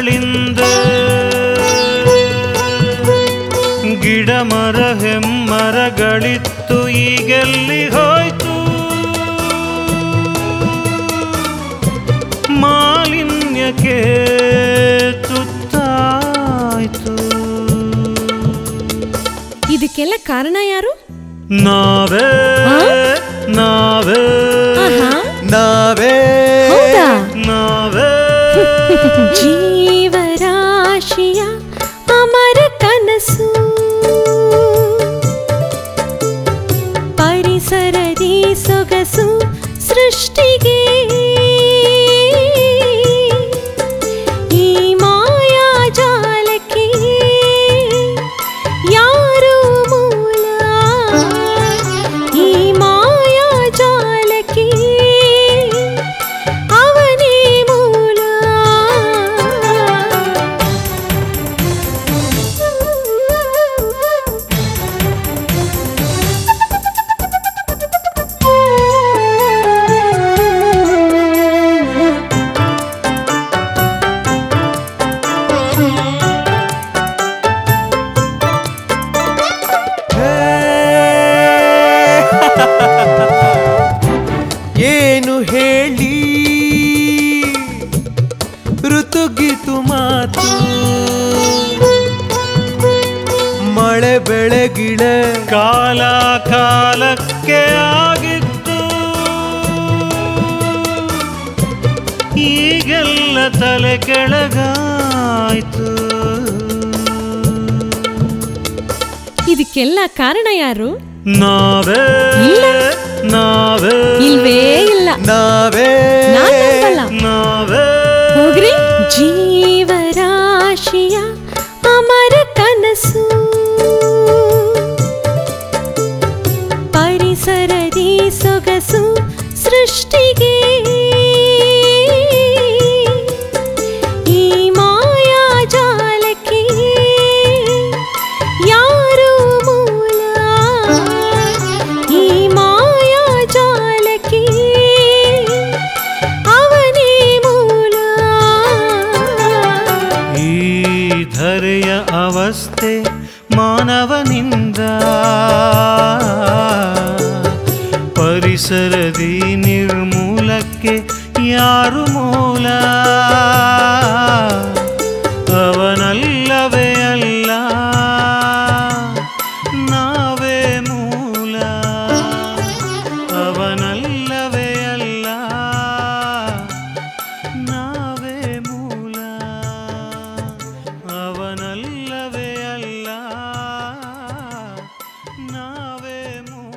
ಮರಗಳಿಂದ ಗಿಡ ಮರ ಹೆಮ್ಮರಗಳಿತ್ತು ಈಗೆಲ್ಲಿ ಹೋಯ್ತು ಮಾಲಿನ್ಯಕ್ಕೆ ತುತ್ತಾಯ್ತು ಇದಕ್ಕೆಲ್ಲ ಕಾರಣ ಯಾರು ನಾವೇ ಆ? ನಾವೇ ಆಹಾ ನಾವೇ ಹೌದಾ ನಾವೇ ಜೀವರಾಶಿಯ ಅಮರ ಕನಸು ಪರಿಸರದಿ ಸೊಗಸು ಸೃಷ್ಟಿಗೆ ಈ ಮಾಯಾ ಜಾಲಕ್ಕೆ ಯಾರು ಮೂಲ ಈ ಮಾಯಾ ಜಾಲಕ್ಕೆ ಅವನೇ ಮೂಲ ಹೇ. ಏನು ಹೇಳಿ ಋತುಗಿತು ಮಾತು ಮಳೆ ಬೆಳೆಗಿಳೆ ಕಾಲ ಕಾಲಕ್ಕೆ ಆಗಿತ್ತು ಈಗೆಲ್ಲ ತಲೆ ಕೆಳಗಾಯ್ತು ಇದಕ್ಕೆಲ್ಲ ಕಾರಣ ಯಾರು ನಾವೇ ಇಲ್ಲ. ನಾವೇ ಇಲ್ವೇ ಇಲ್ಲ ನಾವೇ ನಾನ್ ನಂಬಲ್ಲ. ನಾವೇ ಹೋಗ್ರಿ ಜೀವರಾಶಿಯ ಅಮರ ಕನಸು ಪರಿಸರದಿ ಸೊಗಸು ಸೃಷ್ಟಿಗೆ ಈ ಮಾಯಾ ಜಾಲಕ್ಕೆ ಯಾರು ಮೂಲ ಈ ಮಾಯಾ ಜಾಲಕ್ಕೆ ಅವನೇ ಮೂಲ ಈ ಧರೆಯ ಅವಸ್ಥೆ ಮಾನವನಿಂದ ಪರಿಸರದಿ ನಿರ್ಮೂಲಕ್ಕೆ ಯಾರು ಮೂಲ ಅವನಲ್ಲವೇ ಅಲ್ಲ ನಾವೇ ಮೂಲ ಅವನಲ್ಲವೇ ಅಲ್ಲ ನಾವೇ ಮೂಲ ಅವನಲ್ಲವೇ ಅಲ್ಲ ನಾವೇ ಮೂಲ